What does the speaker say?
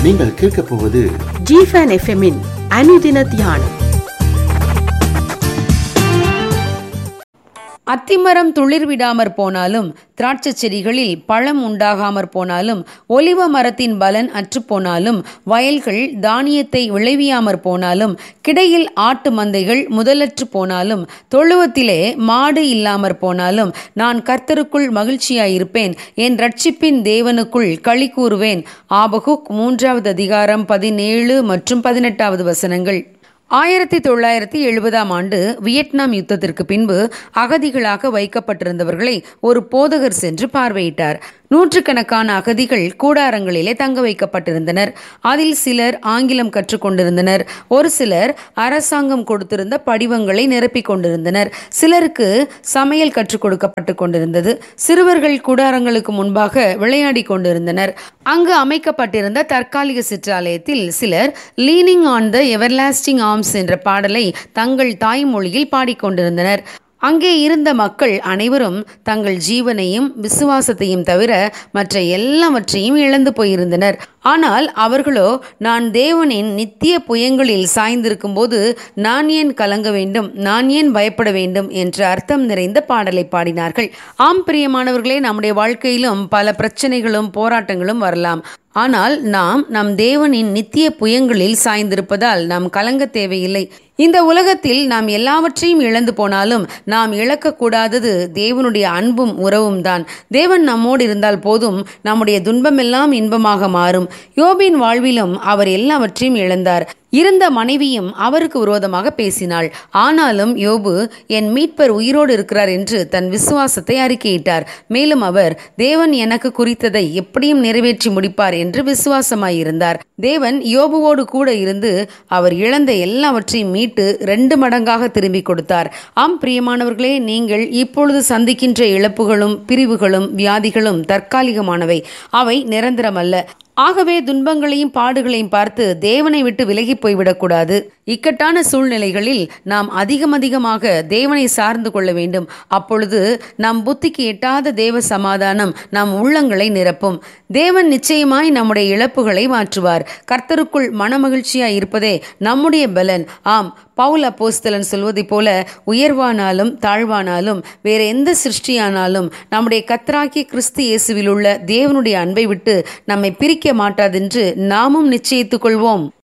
நீங்கள் கேட்கப் போவது ஜிஃபன் எஃப்எம்மின் அனுதின தியானம் அத்திமரம் துளிர் விடாமற் போனாலும் திராட்சைச் செடிகளில் பழம் உண்டாகாமற் போனாலும் ஒலிவ மரத்தின் பலன் அற்றுப் போனாலும் வயல்கள் தானியத்தை விளைவியாமற் போனாலும் கிடையில் ஆட்டு மந்தைகள் முதலற்று போனாலும் தொழுவத்திலே மாடு இல்லாமற் போனாலும் நான் கர்த்தருக்குள் மகிழ்ச்சியாயிருப்பேன் என் ரட்சிப்பின் தேவனுக்குள் களி கூறுவேன் ஆபகுக் மூன்றாவது அதிகாரம் பதினேழு மற்றும் பதினெட்டாவது வசனங்கள் ஆயிரத்தி தொள்ளாயிரத்தி எழுபதாம் ஆண்டு வியட்நாம் யுத்தத்திற்கு பின்பு அகதிகளாக வைக்கப்பட்டிருந்தவர்களை ஒரு போதகர் சென்று பார்வையிட்டார் நூற்றுக்கணக்கான அகதிகள் கூடாரங்களிலே தங்க வைக்கப்பட்டிருந்தனர் அதில் சிலர் ஆங்கிலம் கற்றுக்கொண்டிருந்தனர் ஒரு சிலர் அரசாங்கம் கொடுத்திருந்த படிவங்களை நிரப்பிக் கொண்டிருந்தனர் சிலருக்கு சமையல் கற்றுக் கொடுக்கப்பட்டு கொண்டிருந்தது சிறுவர்கள் கூடாரங்களுக்கு முன்பாக விளையாடி கொண்டிருந்தனர் அங்கு அமைக்கப்பட்டிருந்த தற்காலிக சிற்றாலயத்தில் சிலர் leaning on the everlasting arms என்ற பாடலை தங்கள் தாய்மொழியில் பாடிக்கொண்டிருந்தனர் அங்கே இருந்த மக்கள் அனைவரும் தங்கள் ஜீவனையும் விசுவாசத்தையும் தவிர மற்ற எல்லாவற்றையும் இழந்து போயிருந்தனர் ஆனால் அவர்களோ நான் தேவனின் நித்திய புயங்களில் சாய்ந்திருக்கும் போது நான் ஏன் கலங்க வேண்டும் நான் ஏன் பயப்பட வேண்டும் என்ற அர்த்தம் நிறைந்த பாடலை பாடினார்கள் ஆம் பிரியமானவர்களே நம்முடைய வாழ்க்கையிலும் பல பிரச்சனைகளும் போராட்டங்களும் வரலாம் ஆனால் நாம் நம் தேவனின் நித்திய புயங்களில் சாய்ந்திருப்பதால் நாம் கலங்க தேவையில்லை இந்த உலகத்தில் நாம் எல்லாவற்றையும் இழந்து போனாலும் நாம் இழக்கக்கூடாதது தேவனுடைய அன்பும் உறவும் தான் தேவன் நம்மோடு இருந்தால் போதும் நம்முடைய துன்பமெல்லாம் இன்பமாக மாறும் யோபின் வாழ்விலும் அவர் எல்லாவற்றையும் இழந்தார் இருந்த மனைவியும் அவருக்கு விரோதமாக பேசினாள் ஆனாலும் யோபு என் மீட்பர் உயிரோடு இருக்கிறார் என்று தன் விசுவாசத்தை அறிக்கையிட்டார் மேலும் அவர் தேவன் எனக்கு குறித்ததை எப்படியும் நிறைவேற்றி முடிப்பார் என்று விசுவாசமாயிருந்தார் தேவன் யோபுவோடு கூட இருந்து அவர் இழந்த எல்லாவற்றையும் மீட்டு ரெண்டு மடங்காக திரும்பி கொடுத்தார் ஆம் பிரியமானவர்களே நீங்கள் இப்பொழுது சந்திக்கின்ற இழப்புகளும் பிரிவுகளும் வியாதிகளும் தற்காலிகமானவை அவை நிரந்தரமல்ல ஆகவே துன்பங்களையும் பாடுகளையும் பார்த்து தேவனை விட்டு விலகி போய்விடக்கூடாது இக்கட்டான சூழ்நிலைகளில் நாம் அதிகம் அதிகமாக தேவனை சார்ந்து கொள்ள வேண்டும் அப்பொழுது நம் புத்திக்கு எட்டாத தேவ சமாதானம் நம் உள்ளங்களை நிரப்பும் தேவன் நிச்சயமாய் நம்முடைய இழப்புகளை மாற்றுவார் கர்த்தருக்குள் மனமகிழ்ச்சியாய் இருப்பதே நம்முடைய பலன் ஆம் பவுல் அப்போஸ்தலன் சொல்வதைப் போல உயர்வானாலும் தாழ்வானாலும் வேற எந்த சிருஷ்டியானாலும் நம்முடைய கத்தராகிய கிறிஸ்து இயேசுவில் உள்ள தேவனுடைய அன்பை விட்டு நம்மை பிரிக்க மாட்டாதென்று நாமும் நிச்சயித்துக் கொள்வோம்